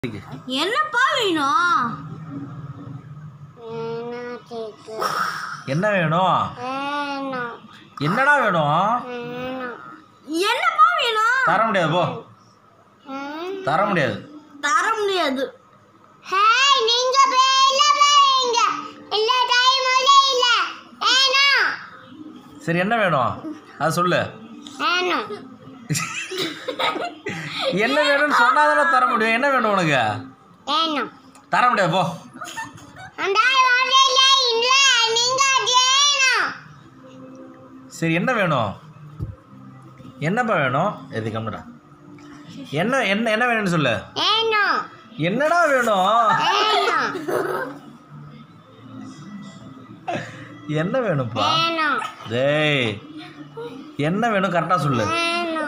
என்னப்பா வேணும் என்ன வேணும் என்னடா வேணும் என்னப்பா வேணும் தர முடியாது போ தர முடியாது தர முடியாது ஹாய் நீங்க பேல பேங்க இல்ல டைம் இல்ல ஏனோ சரி என்ன வேணும் அது சொல்லு ஏனோ என்ன வேணும்னு சொன்னாதானே தர முடியும் என்ன வேணும் உனக்கு ஏனோ தர முடியாது போ அந்த வரல இல்ல நீங்க ஏனோ சரி என்ன வேணும் என்னப்பா வேணும் எது கம்முடா என்ன என்ன என்ன வேணும்னு சொல்லு ஏனோ என்னடா வேணும் ஏனோ என்ன வேணும்ப்பா ஏனோ டேய் என்ன வேணும் கரெக்டாக சொல்லு ஏனோ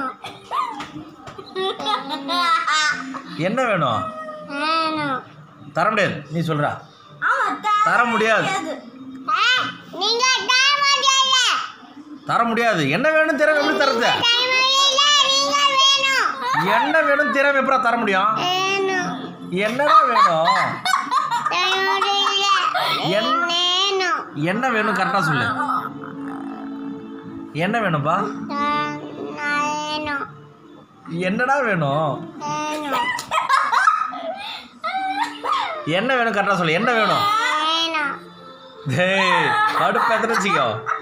என்ன வேணும் ஏனோ தர முடியாது நீ சொல்றா ஆமா தர முடியாது ஹாய் நீங்க டைம் இல்ல தர முடியாது என்ன வேணும் திறமை எப்படி தரது டைம் இல்ல நீங்க வேணும் என்ன வேணும் திறமை எப்படி தர முடியும் ஏனோ என்னடா வேணும் டைம் இல்ல என்- ஏனோ என்ன வேணும் கரெக்டாக சொல்லு என்ன வேணும்ப்பா ஏனோ என்னடா வேணும் ஏனோ என்ன வேணும் கரெக்டாக சொல்லு என்ன வேணும் ஏனோ டேய் கடுப்பு எத்தனை வச்சுக்கோ